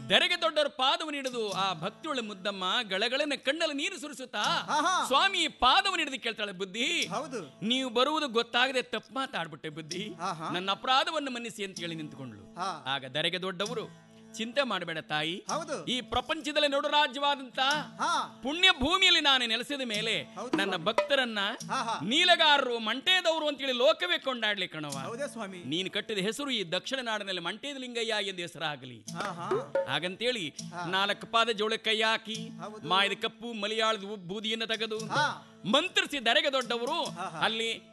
ದರೆಗೆ ದೊಡ್ಡವರ ಪಾದವನ್ನು ಹಿಡಿದು ಆ ಭಕ್ತಿಯೊಳ ಮುದ್ದಮ್ಮ ಗಳಗಳನ್ನ ಕಣ್ಣಲ್ಲಿ ನೀರು ಸುರಿಸುತ್ತಾ ಆಹಾ. ಸ್ವಾಮಿ ಪಾದವನ್ನು ಹಿಡಿದು ಕೇಳ್ತಾಳೆ ಬುದ್ಧಿ ಹೌದು ನೀವು ಬರುವುದು ಗೊತ್ತಾಗದೆ ತಪ್ಪು ಮಾತಾಡ್ಬಿಟ್ಟೆ ಬುದ್ಧಿ ಆಹಾ. ನನ್ನ ಅಪರಾಧವನ್ನು ಮನ್ನಿಸಿ ಅಂತ ಹೇಳಿ ನಿಂತುಕೊಂಡ್ಳು ಹಾ. ಆಗ ದರೆಗೆ ದೊಡ್ಡವರು ಚಿಂತೆ ಮಾಡಬೇಡ ತಾಯಿ ಹೌದು ಈ ಪ್ರಪಂಚದಲ್ಲಿ ನೋಡು ರಾಜ್ಯವಾದಂತ ಹಾ ಪುಣ್ಯ ಭೂಮಿಯಲ್ಲಿ ನಾನು ನೆಲೆಸಿದ ಮೇಲೆ ಹೌದು ನನ್ನ ಭಕ್ತರನ್ನ ಹಾ ಹಾ ನೀಲಗಾರರು ಮಂಟೇದವರು ಅಂತೇಳಿ ಲೋಕವೇ ಕೊಂಡಾಡ್ಲಿ ಕಣವ ಹೌದೇ ಸ್ವಾಮಿ ನೀನು ಕಟ್ಟಿದ ಹೆಸರು ಈ ದಕ್ಷಿಣ ನಾಡಿನಲ್ಲಿ ಮಂಟೇದ ಲಿಂಗಯ್ಯ ಎಂದು ಹೆಸರಾಗಲಿ ಹಾ ಹಾ ಹಾಗಂತೇಳಿ ನಾಲ್ಕು ಪಾದ ಜೋಳ ಕೈ ಹಾಕಿ ಹೌದು. ಮಾಯದ ಕಪ್ಪು ಮಲಿಯಾಳದ ಉ- ಬೂದಿಯನ್ನು ತೆಗೆದು ಹಾ ಮಂತ್ರಿಸಿ ದರೆಗೆ ದೊಡ್ಡವರು ಹಾ, ಹಾ. ಅಲ್ಲಿ